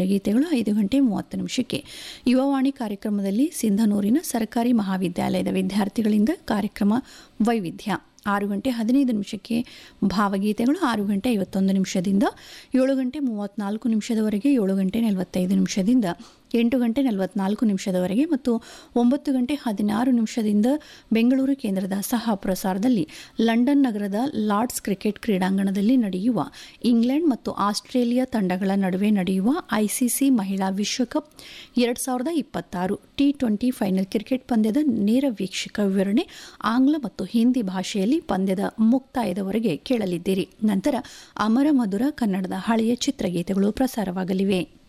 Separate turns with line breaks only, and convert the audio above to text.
ಚಿತ್ರಗೀತೆಗಳು ಐದು ಗಂಟೆ ಮೂವತ್ತು ನಿಮಿಷಕ್ಕೆ ಯುವವಾಣಿ ಕಾರ್ಯಕ್ರಮದಲ್ಲಿ ಸಿಂಧನೂರಿನ ಸರ್ಕಾರಿ ಮಹಾವಿದ್ಯಾಲಯದ ವಿದ್ಯಾರ್ಥಿಗಳಿಂದ ಕಾರ್ಯಕ್ರಮ ವೈವಿಧ್ಯ ಆರು ಗಂಟೆ ಹದಿನೈದು ನಿಮಿಷಕ್ಕೆ ಭಾವಗೀತೆಗಳು ಆರು ಗಂಟೆ ಐವತ್ತೊಂದು ನಿಮಿಷದಿಂದ ಏಳು ಗಂಟೆ ಮೂವತ್ತ್ನಾಲ್ಕು ನಿಮಿಷದವರೆಗೆ ಏಳು ಗಂಟೆ ನಲವತ್ತೈದು ನಿಮಿಷದಿಂದ ಎಂಟು ಗಂಟೆ ನಲವತ್ನಾಲ್ಕು ನಿಮಿಷದವರೆಗೆ ಮತ್ತು ಒಂಬತ್ತು ಗಂಟೆ ಹದಿನಾರು ನಿಮಿಷದಿಂದ ಬೆಂಗಳೂರು ಕೇಂದ್ರದ ಸಹ ಪ್ರಸಾರದಲ್ಲಿ ಲಂಡನ್ ನಗರದ ಲಾರ್ಡ್ಸ್ ಕ್ರಿಕೆಟ್ ಕ್ರೀಡಾಂಗಣದಲ್ಲಿ ನಡೆಯುವ ಇಂಗ್ಲೆಂಡ್ ಮತ್ತು ಆಸ್ಟ್ರೇಲಿಯಾ ತಂಡಗಳ ನಡುವೆ ನಡೆಯುವ ಐಸಿಸಿ ಮಹಿಳಾ ವಿಶ್ವಕಪ್ ಎರಡು ಸಾವಿರದ ಇಪ್ಪತ್ತಾರು ಟಿ ಟ್ವೆಂಟಿ ಫೈನಲ್ ಕ್ರಿಕೆಟ್ ಪಂದ್ಯದ ನೇರ ವೀಕ್ಷಕ ವಿವರಣೆ ಆಂಗ್ಲ ಮತ್ತು ಹಿಂದಿ ಭಾಷೆಯಲ್ಲಿ ಪಂದ್ಯದ ಮುಕ್ತಾಯದವರೆಗೆ ಕೇಳಲಿದ್ದೀರಿ ನಂತರ ಅಮರ ಮಧುರ ಕನ್ನಡದ ಹಳೆಯ ಚಿತ್ರಗೀತೆಗಳು ಪ್ರಸಾರವಾಗಲಿವೆ